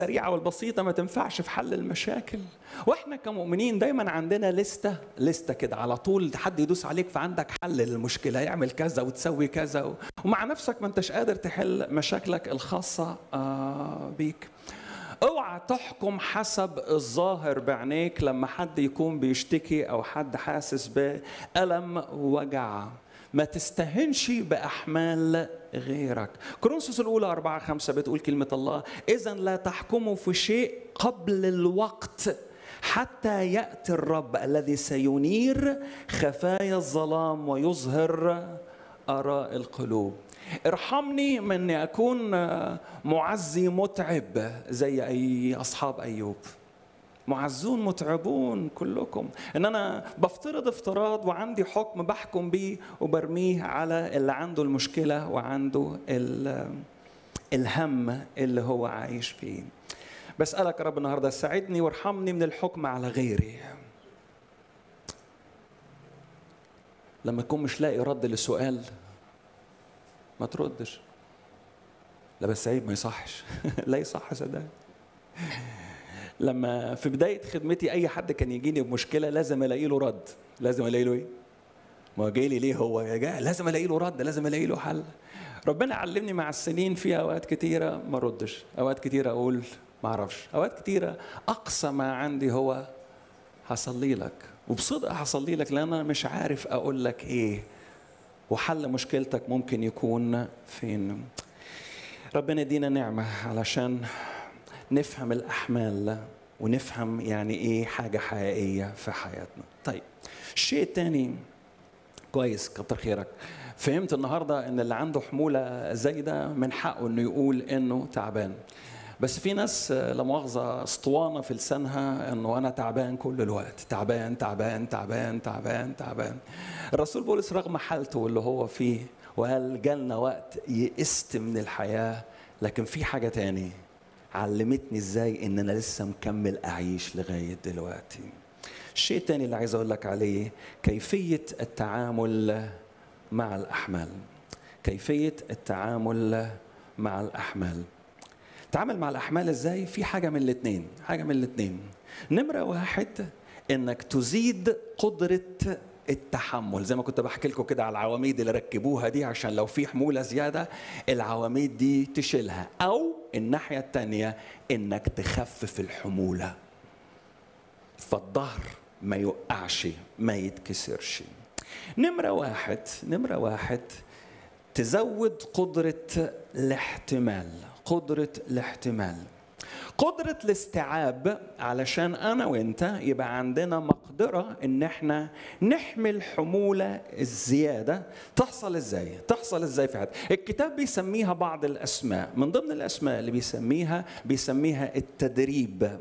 السريعة والبسيطة ما تنفعش في حل المشاكل واحنا كمؤمنين دايما عندنا لستة لستة كده على طول حد يدوس عليك فعندك حل للمشكلة يعمل كذا وتسوي كذا ومع نفسك ما انتش قادر تحل مشاكلك الخاصة بيك اوعى تحكم حسب الظاهر بعينيك لما حد يكون بيشتكي او حد حاسس بألم ووجع ما تستهنش بأحمال غيرك كورنثوس الأولى أربعة خمسة بتقول كلمة الله إذا لا تحكموا في شيء قبل الوقت حتى يأتي الرب الذي سينير خفايا الظلام ويظهر آراء القلوب ارحمني من اني اكون معزي متعب زي اي اصحاب ايوب معزون متعبون كلكم ان انا بفترض افتراض وعندي حكم بحكم بيه وبرميه على اللي عنده المشكله وعنده الهم اللي هو عايش فيه بسالك يا رب النهارده ساعدني وارحمني من الحكم على غيري لما تكون مش لاقي رد لسؤال ما تردش لا بس عيب ما يصحش لا يصح صدقني لما في بداية خدمتي أي حد كان يجيني بمشكلة لازم ألاقي له رد لازم ألاقي له إيه؟ ما جاي لي ليه هو يا جاي لازم ألاقي له رد لازم ألاقي له حل ربنا علمني مع السنين في أوقات كتيرة ما ردش أوقات كتيرة أقول ما أعرفش أوقات كتيرة أقصى ما عندي هو هصلي لك وبصدق هصلي لك لأن أنا مش عارف أقول لك إيه وحل مشكلتك ممكن يكون فين ربنا يدينا نعمة علشان نفهم الأحمال ونفهم يعني إيه حاجة حقيقية في حياتنا طيب الشيء الثاني كويس كتر خيرك فهمت النهاردة إن اللي عنده حمولة زايدة من حقه إنه يقول إنه تعبان بس في ناس لا مؤاخذة اسطوانة في لسانها انه انا تعبان كل الوقت تعبان تعبان تعبان تعبان تعبان الرسول بولس رغم حالته اللي هو فيه وقال جالنا وقت يئست من الحياة لكن في حاجة تاني علمتني ازاي ان انا لسه مكمل اعيش لغاية دلوقتي الشيء التاني اللي عايز اقول لك عليه كيفية التعامل مع الاحمال كيفية التعامل مع الاحمال تعامل مع الاحمال ازاي في حاجه من الاثنين حاجه من الاثنين نمره واحد انك تزيد قدره التحمل زي ما كنت بحكي لكم كده على العواميد اللي ركبوها دي عشان لو في حموله زياده العواميد دي تشيلها او الناحيه الثانيه انك تخفف الحموله فالظهر ما يوقعش ما يتكسرش نمره واحد نمره واحد تزود قدره الاحتمال قدرة الاحتمال قدرة الاستيعاب علشان أنا وأنت يبقى عندنا مقدرة إن إحنا نحمل حمولة الزيادة تحصل إزاي؟ تحصل إزاي في حياتنا؟ الكتاب بيسميها بعض الأسماء، من ضمن الأسماء اللي بيسميها بيسميها التدريب.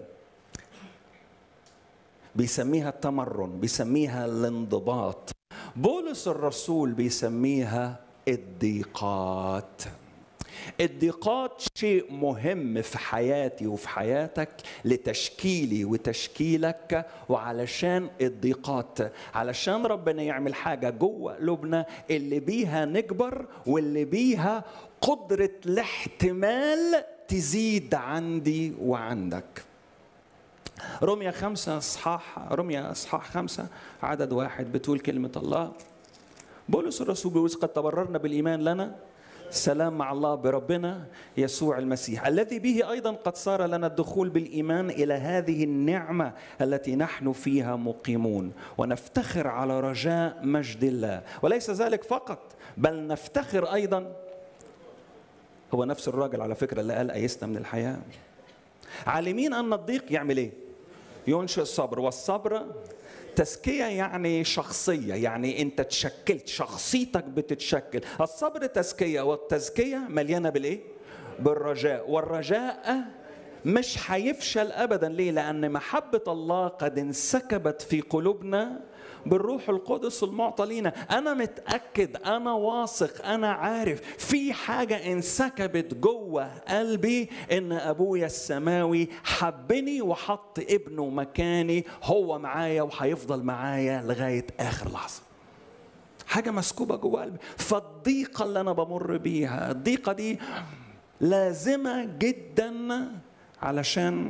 بيسميها التمرن، بيسميها الانضباط. بولس الرسول بيسميها الضيقات. الضيقات شيء مهم في حياتي وفي حياتك لتشكيلي وتشكيلك وعلشان الضيقات علشان ربنا يعمل حاجه جوه قلوبنا اللي بيها نكبر واللي بيها قدره الاحتمال تزيد عندي وعندك رمية خمسة أصحاح رمية أصحاح خمسة عدد واحد بتقول كلمة الله بولس الرسول بيقول قد تبررنا بالإيمان لنا سلام مع الله بربنا يسوع المسيح الذي به ايضا قد صار لنا الدخول بالايمان الى هذه النعمه التي نحن فيها مقيمون ونفتخر على رجاء مجد الله وليس ذلك فقط بل نفتخر ايضا هو نفس الراجل على فكره اللي قال ايسنا من الحياه عالمين ان الضيق يعمل ايه ينشئ الصبر والصبر تزكيه يعني شخصيه يعني انت تشكلت شخصيتك بتتشكل الصبر تزكيه والتزكيه مليانه بالايه بالرجاء والرجاء مش هيفشل ابدا ليه لان محبه الله قد انسكبت في قلوبنا بالروح القدس المعطى لينا انا متاكد انا واثق انا عارف في حاجه انسكبت جوه قلبي ان ابويا السماوي حبني وحط ابنه مكاني هو معايا وهيفضل معايا لغايه اخر لحظه حاجه مسكوبه جوه قلبي فالضيقه اللي انا بمر بيها الضيقه دي لازمه جدا علشان